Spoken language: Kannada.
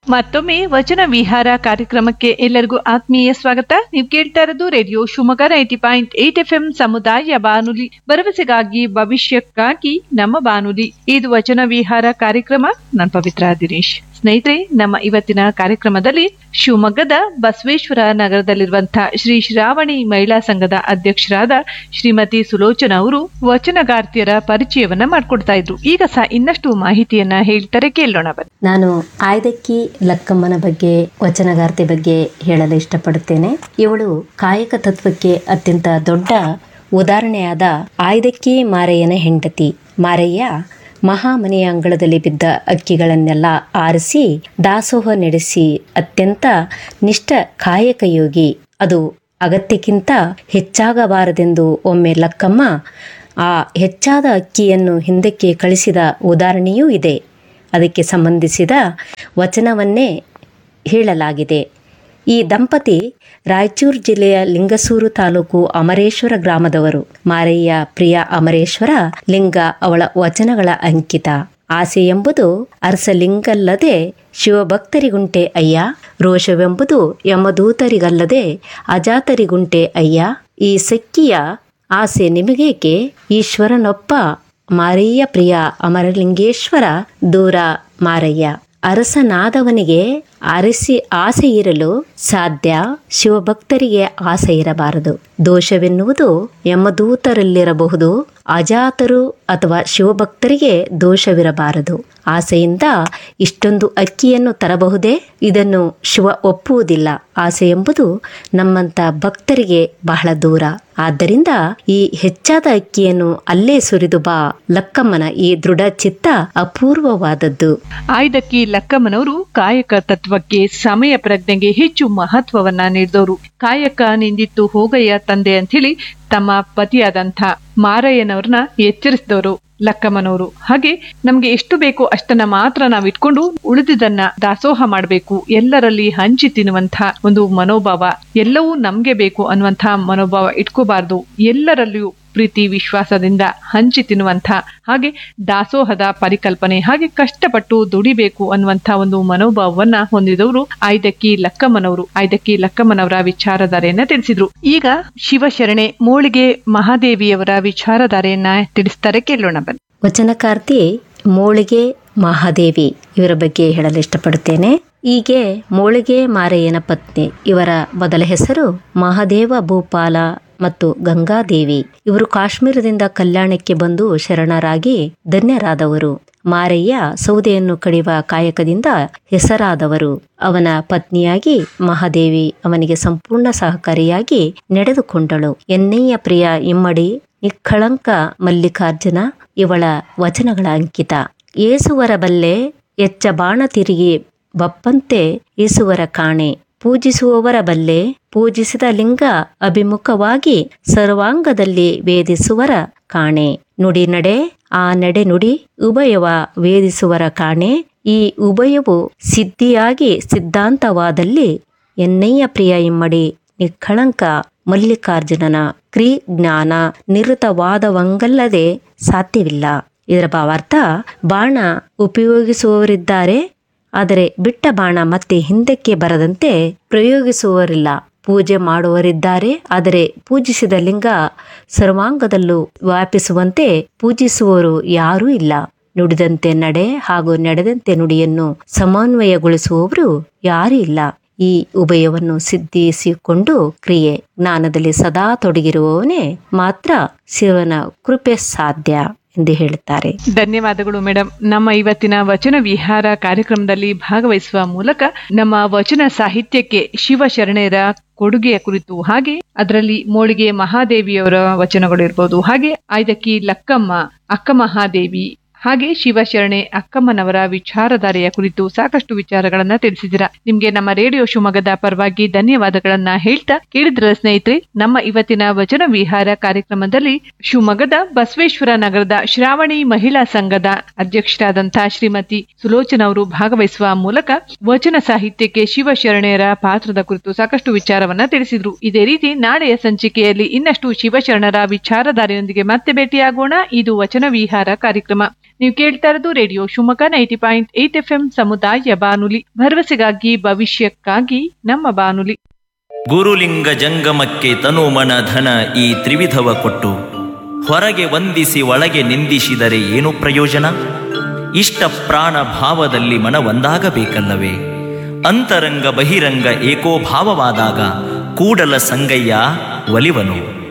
ಮತ್ತೊಮ್ಮೆ ವಚನ ವಿಹಾರ ಕಾರ್ಯಕ್ರಮಕ್ಕೆ ಎಲ್ಲರಿಗೂ ಆತ್ಮೀಯ ಸ್ವಾಗತ ನೀವು ಕೇಳ್ತಾ ಇರೋದು radio Shivamogga ninety point eight F M ಸಮುದಾಯ ಬಾನುಲಿ ಭರವಸೆಗಾಗಿ ಭವಿಷ್ಯಕ್ಕಾಗಿ ನಮ್ಮ ಬಾನುಲಿ ಇದು ವಚನ ವಿಹಾರ ಕಾರ್ಯಕ್ರಮ ನಾನು ಪವಿತ್ರ ದಿನೇಶ್ ಸ್ನೇಹಿತರೆ ನಮ್ಮ ಇವತ್ತಿನ ಕಾರ್ಯಕ್ರಮದಲ್ಲಿ ಶಿವಮೊಗ್ಗದ ಬಸವೇಶ್ವರ ನಗರದಲ್ಲಿರುವಂತಹ ಶ್ರೀ ಶ್ರಾವಣಿ ಮಹಿಳಾ ಸಂಘದ ಅಧ್ಯಕ್ಷರಾದ ಶ್ರೀಮತಿ ಸುಲೋಚನಾ ಅವರು ವಚನಗಾರ್ತಿಯರ ಪರಿಚಯವನ್ನ ಮಾಡ್ಕೊಡ್ತಾ ಇದ್ರು ಈಗ ಸಹ ಇನ್ನಷ್ಟು ಮಾಹಿತಿಯನ್ನ ಹೇಳ್ತಾರೆ ಕೇಳೋಣ ಬನ್ನಿ ನಾನು ಆಯ್ದಕ್ಕಿ ಲಕ್ಕಮ್ಮನ ಬಗ್ಗೆ ವಚನಗಾರ್ತಿ ಬಗ್ಗೆ ಹೇಳಲು ಇಷ್ಟಪಡುತ್ತೇನೆ ಇವಳು ಕಾಯಕ ತತ್ವಕ್ಕೆ ಅತ್ಯಂತ ದೊಡ್ಡ ಉದಾಹರಣೆಯಾದ ಆಯ್ದಕ್ಕಿ ಮಾರಯ್ಯನ ಹೆಂಡತಿ ಮಾರಯ್ಯ ಮಹಾಮನೆಯ ಅಂಗಳದಲ್ಲಿ ಬಿದ್ದ ಅಕ್ಕಿಗಳನ್ನೆಲ್ಲ ಆರಿಸಿ ದಾಸೋಹ ನಡೆಸಿ ಅತ್ಯಂತ ನಿಷ್ಠ ಕಾಯಕ ಯೋಗಿ ಅದು ಅಗತ್ಯಕ್ಕಿಂತ ಹೆಚ್ಚಾಗಬಾರದೆಂದು ಒಮ್ಮೆ ಲಕ್ಕಮ್ಮ ಆ ಹೆಚ್ಚಾದ ಅಕ್ಕಿಯನ್ನು ಹಿಂದಕ್ಕೆ ಕಳಿಸಿದ ಉದಾಹರಣೆಯೂ ಇದೆ ಅದಕ್ಕೆ ಸಂಬಂಧಿಸಿದ ವಚನವನ್ನೇ ಹೇಳಲಾಗಿದೆ ಈ ದಂಪತಿ ರಾಯಚೂರು ಜಿಲ್ಲೆಯ ಲಿಂಗಸೂರು ತಾಲೂಕು ಅಮರೇಶ್ವರ ಗ್ರಾಮದವರು ಮಾರಯ್ಯ ಪ್ರಿಯ ಅಮರೇಶ್ವರ ಲಿಂಗ ಅವಳ ವಚನಗಳ ಅಂಕಿತ ಆಸೆ ಎಂಬುದು ಅರಸಲಿಂಗಲ್ಲದೆ ಶಿವಭಕ್ತರಿಗುಂಟೆ ಅಯ್ಯ ರೋಷವೆಂಬುದು ಯಮದೂತರಿಗಲ್ಲದೆ ಅಜಾತರಿಗುಂಟೆ ಅಯ್ಯ ಈ ಸಕ್ಕಿಯ ಆಸೆ ನಿಮಗೇಕೆ ಈಶ್ವರನೊಪ್ಪ ಮಾರಯ್ಯ ಪ್ರಿಯ ಅಮರಲಿಂಗೇಶ್ವರ ದೂರ ಮಾರಯ್ಯ ಅರಸನಾದವನಿಗೆ ಅರಸಿ ಆಸೆ ಇರಲು ಸಾಧ್ಯ ಶಿವಭಕ್ತರಿಗೆ ಆಸೆ ಇರಬಾರದು ದೋಷವೆನ್ನುವುದು ಯಮದೂತರಲ್ಲಿರಬಹುದು ಅಜಾತರು ಅಥವಾ ಶಿವಭಕ್ತರಿಗೆ ದೋಷವಿರಬಾರದು ಆಸೆಯಿಂದ ಇಷ್ಟೊಂದು ಅಕ್ಕಿಯನ್ನು ತರಬಹುದೇ ಇದನ್ನು ಶಿವ ಒಪ್ಪುವುದಿಲ್ಲ ಆಸೆ ಎಂಬುದು ನಮ್ಮಂತ ಭಕ್ತರಿಗೆ ಬಹಳ ದೂರ ಆದ್ದರಿಂದ ಈ ಹೆಚ್ಚಾದ ಅಕ್ಕಿಯನ್ನು ಅಲ್ಲೇ ಸುರಿದು ಬಾ ಲಕ್ಕಮ್ಮನ ಈ ದೃಢ ಚಿತ್ತ ಅಪೂರ್ವವಾದದ್ದು ಆಯ್ದಕ್ಕಿ ಲಕ್ಕಮ್ಮನವರು ಕಾಯಕ ತತ್ವಕ್ಕೆ ಸಮಯ ಪ್ರಜ್ಞೆಗೆ ಹೆಚ್ಚು ಮಹತ್ವವನ್ನ ನೀಡಿದವರು ಕಾಯಕ ನಿಂದಿತ್ತು ಹೋಗಯ್ಯ ತಂದೆ ಅಂತ ಹೇಳಿ ತಮ್ಮ ಪತಿಯಾದಂಥ ಮಾರಯ್ಯನವ್ರನ್ನ ಎಚ್ಚರಿಸಿದವರು ಲಕ್ಕಮ್ಮನವರು ಹಾಗೆ ನಮ್ಗೆ ಎಷ್ಟು ಬೇಕೋ ಅಷ್ಟನ್ನ ಮಾತ್ರ ನಾವು ಇಟ್ಕೊಂಡು ಉಳಿದಿದ್ದನ್ನ ದಾಸೋಹ ಮಾಡಬೇಕು ಎಲ್ಲರಲ್ಲಿ ಹಂಚಿ ತಿನ್ನುವಂಥ ಒಂದು ಮನೋಭಾವ ಎಲ್ಲವೂ ನಮ್ಗೆ ಬೇಕು ಅನ್ನುವಂಥ ಮನೋಭಾವ ಇಟ್ಕೋಬಾರ್ದು ಎಲ್ಲರಲ್ಲಿಯೂ ಪ್ರೀತಿ ವಿಶ್ವಾಸದಿಂದ ಹಂಚಿ ತಿನ್ನುವಂಥ ಹಾಗೆ ದಾಸೋಹದ ಪರಿಕಲ್ಪನೆ ಹಾಗೆ ಕಷ್ಟಪಟ್ಟು ದುಡಿಬೇಕು ಅನ್ನುವಂಥ ಒಂದು ಮನೋಭಾವವನ್ನ ಹೊಂದಿದವರು ಆಯ್ದಕ್ಕಿ ಲಕ್ಕಮ್ಮನವರು ಆಯ್ದಕ್ಕಿ ಲಕ್ಕಮ್ಮನವರ ವಿಚಾರಧಾರೆಯನ್ನ ತಿಳಿಸಿದ್ರು ಈಗ ಶಿವಶರಣೆ ಮೋಳಿಗೆ ಮಹಾದೇವಿಯವರ ವಿಚಾರಧಾರೆಯನ್ನ ತಿಳಿಸ್ತಾರೆ ಕೇಳೋಣ ಬನ್ನಿ ವಚನಕಾರ್ತಿ ಮೋಳಿಗೆ ಮಹಾದೇವಿ ಇವರ ಬಗ್ಗೆ ಹೇಳಲು ಇಷ್ಟಪಡುತ್ತೇನೆ ಹೀಗೆ ಮೋಳಿಗೆ ಮಾರಯ್ಯನ ಪತ್ನಿ ಇವರ ಮೊದಲ ಹೆಸರು ಮಹಾದೇವ ಭೂಪಾಲ ಮತ್ತು ಗಂಗಾದೇವಿ ಇವರು ಕಾಶ್ಮೀರದಿಂದ ಕಲ್ಯಾಣಕ್ಕೆ ಬಂದು ಶರಣರಾಗಿ ಧನ್ಯರಾದವರು ಮಾರಯ್ಯ ಸೌದೆಯನ್ನು ಕಡಿಯುವ ಕಾಯಕದಿಂದ ಹೆಸರಾದವರು ಅವನ ಪತ್ನಿಯಾಗಿ ಮಹಾದೇವಿ ಅವನಿಗೆ ಸಂಪೂರ್ಣ ಸಹಕಾರಿಯಾಗಿ ನಡೆದುಕೊಂಡಳು ಎನ್ನಯ್ಯ ಪ್ರಿಯ ಇಮ್ಮಡಿ ನಿಕ್ಕಳಂಕ ಮಲ್ಲಿಕಾರ್ಜುನ ಇವಳ ವಚನಗಳ ಅಂಕಿತ ಏಸುವರ ಬಲ್ಲೆ ಎಚ್ಚ ಬಾಣ ತಿರುಗಿ ಬಪ್ಪಂತೆ ಏಸುವರ ಕಾಣೆ ಪೂಜಿಸುವವರ ಬಲ್ಲೆ ಪೂಜಿಸಿದ ಲಿಂಗ ಅಭಿಮುಖವಾಗಿ ಸರ್ವಾಂಗದಲ್ಲಿ ವೇದಿಸುವರ ಕಾಣೆ ನುಡಿ ನಡೆ ಆ ನಡೆ ನುಡಿ ಉಭಯವ ವೇದಿಸುವರ ಕಾಣೆ ಈ ಉಭಯವು ಸಿದ್ಧಿಯಾಗಿ ಸಿದ್ಧಾಂತವಾದಲ್ಲಿ ಎನ್ನಯ್ಯ ಪ್ರಿಯ ಇಮ್ಮಡಿ ನಿಕ್ಕಳಂಕ ಮಲ್ಲಿಕಾರ್ಜುನನ ಕ್ರೀ ಜ್ಞಾನ ನಿರತವಾದವಂಗಲ್ಲದೆ ಸಾಧ್ಯವಿಲ್ಲ ಇದರ ಭಾವಾರ್ಥ ಬಾಣ ಉಪಯೋಗಿಸುವವರಿದ್ದಾರೆ ಆದರೆ ಬಿಟ್ಟ ಬಾಣ ಮತ್ತೆ ಹಿಂದಕ್ಕೆ ಬರದಂತೆ ಪ್ರಯೋಗಿಸುವವರಿಲ್ಲ ಪೂಜೆ ಮಾಡುವವರಿದ್ದಾರೆ ಆದರೆ ಪೂಜಿಸಿದ ಲಿಂಗ ಸರ್ವಾಂಗದಲ್ಲೂ ವ್ಯಾಪಿಸುವಂತೆ ಪೂಜಿಸುವವರು ಯಾರೂ ಇಲ್ಲ ನುಡಿದಂತೆ ನಡೆ ಹಾಗೂ ನಡೆದಂತೆ ನುಡಿಯನ್ನು ಸಮನ್ವಯಗೊಳಿಸುವವರು ಯಾರೂ ಇಲ್ಲ ಈ ಉಭಯವನ್ನು ಸಿದ್ಧಿಸಿಕೊಂಡು ಕ್ರಿಯೆ ಜ್ಞಾನದಲ್ಲಿ ಸದಾ ತೊಡಗಿರುವವನೇ ಮಾತ್ರ ಶಿವನ ಕೃಪೆ ಸಾಧ್ಯ ಎಂದು ಹೇಳುತ್ತಾರೆ ಧನ್ಯವಾದಗಳು ಮೇಡಮ್ ನಮ್ಮ ಇವತ್ತಿನ ವಚನ ವಿಹಾರ ಕಾರ್ಯಕ್ರಮದಲ್ಲಿ ಭಾಗವಹಿಸುವ ಮೂಲಕ ನಮ್ಮ ವಚನ ಸಾಹಿತ್ಯಕ್ಕೆ ಶಿವಶರಣೆಯರ ಕೊಡುಗೆಯ ಕುರಿತು ಹಾಗೆ ಅದರಲ್ಲಿ ಮೋಳಿಗೆ ಮಹಾದೇವಿಯವರ ವಚನಗಳು ಇರ್ಬೋದು ಹಾಗೆ ಆಯ್ದಕ್ಕಿ ಲಕ್ಕಮ್ಮ ಅಕ್ಕ ಮಹಾದೇವಿ ಹಾಗೆ ಶಿವಶರಣೆ ಅಕ್ಕಮ್ಮನವರ ವಿಚಾರಧಾರೆಯ ಕುರಿತು ಸಾಕಷ್ಟು ವಿಚಾರಗಳನ್ನ ತಿಳಿಸಿದಿರ ನಿಮ್ಗೆ ನಮ್ಮ ರೇಡಿಯೋ ಶಿವಮೊಗ್ಗದ ಪರವಾಗಿ ಧನ್ಯವಾದಗಳನ್ನ ಹೇಳ್ತಾ ಕೇಳಿದ್ರ ಸ್ನೇಹಿತರೆ ನಮ್ಮ ಇವತ್ತಿನ ವಚನ ವಿಹಾರ ಕಾರ್ಯಕ್ರಮದಲ್ಲಿ ಶಿವಮೊಗ್ಗದ ಬಸವೇಶ್ವರ ನಗರದ ಶ್ರಾವಣಿ ಮಹಿಳಾ ಸಂಘದ ಅಧ್ಯಕ್ಷರಾದಂತಹ ಶ್ರೀಮತಿ ಸುಲೋಚನಾ ಅವರು ಭಾಗವಹಿಸುವ ಮೂಲಕ ವಚನ ಸಾಹಿತ್ಯಕ್ಕೆ ಶಿವಶರಣೆಯರ ಪಾತ್ರದ ಕುರಿತು ಸಾಕಷ್ಟು ವಿಚಾರವನ್ನ ತಿಳಿಸಿದ್ರು ಇದೇ ರೀತಿ ನಾಳೆಯ ಸಂಚಿಕೆಯಲ್ಲಿ ಇನ್ನಷ್ಟು ಶಿವಶರಣರ ವಿಚಾರಧಾರೆಯೊಂದಿಗೆ ಮತ್ತೆ ಭೇಟಿಯಾಗೋಣ ಇದು ವಚನ ವಿಹಾರ ಕಾರ್ಯಕ್ರಮ ನೀವು ಕೇಳ್ತಾ ಇರೋದು radio Shivamogga ninety point eight F M ಸಮುದಾಯ ಬಾನುಲಿ ಭರವಸೆಗಾಗಿ ಭವಿಷ್ಯಕ್ಕಾಗಿ ನಮ್ಮ ಬಾನುಲಿ ಗುರುಲಿಂಗ ಜಂಗಮಕ್ಕೆ ತನು ಮನ ಧನ ಈ ತ್ರಿವಿಧವ ಕೊಟ್ಟು ಹೊರಗೆ ವಂದಿಸಿ ಒಳಗೆ ನಿಂದಿಸಿದರೆ ಏನು ಪ್ರಯೋಜನ ಇಷ್ಟ ಪ್ರಾಣ ಭಾವದಲ್ಲಿ ಮನ ಒಂದಾಗಬೇಕಲ್ಲವೇ ಅಂತರಂಗ ಬಹಿರಂಗ ಏಕೋಭಾವವಾದಾಗ ಕೂಡಲ ಸಂಗಯ್ಯ ಒಲಿವನು